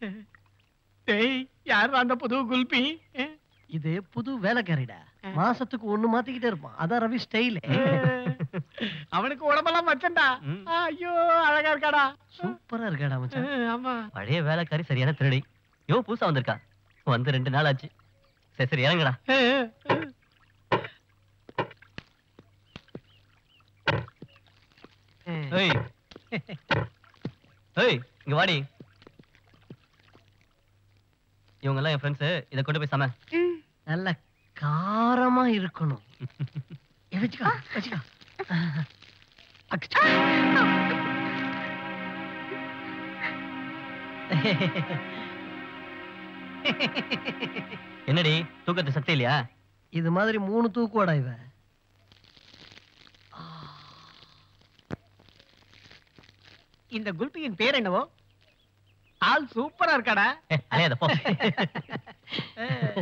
டேய் யார் அந்த புது குல்பி இது புது வேலைக்காரிடா மாசத்துக்கு ஒண்ணு மாத்திக்கிட்டே இருப்பான் அதான் ரவி ஸ்டைல் அவனுக்கு உடம்பெல்லாம் வச்சண்டா ம். ஐயோ அழகா இருக்காடா சூப்பரா இருக்காடா மச்சான் ஆமா பழைய வேலைக்காரி சரியான திருடி யோ புதுசா வந்திருக்கா வந்து ரெண்டு நாள் ஆச்சு சரி சரி இறங்குடா ஏய் ஏய் இங்க வாடி இவங்க எல்லாம் என் ஃப்ரெண்ட்ஸ் இதை கொண்டு போய் சம நல்ல காரமா இருக்கணும் ஏ, வச்சுக்கோ வச்சுக்கோ அக்கா. என்னடி தூக்கத்து சக்தி இல்லையா இது மாதிரி மூணு தூக்குவாடா இவ இந்த குல்பியின் பேர் என்னவோ ஆள் சூப்பரா இருக்காடா ஏ, அலையாத போ ஏ,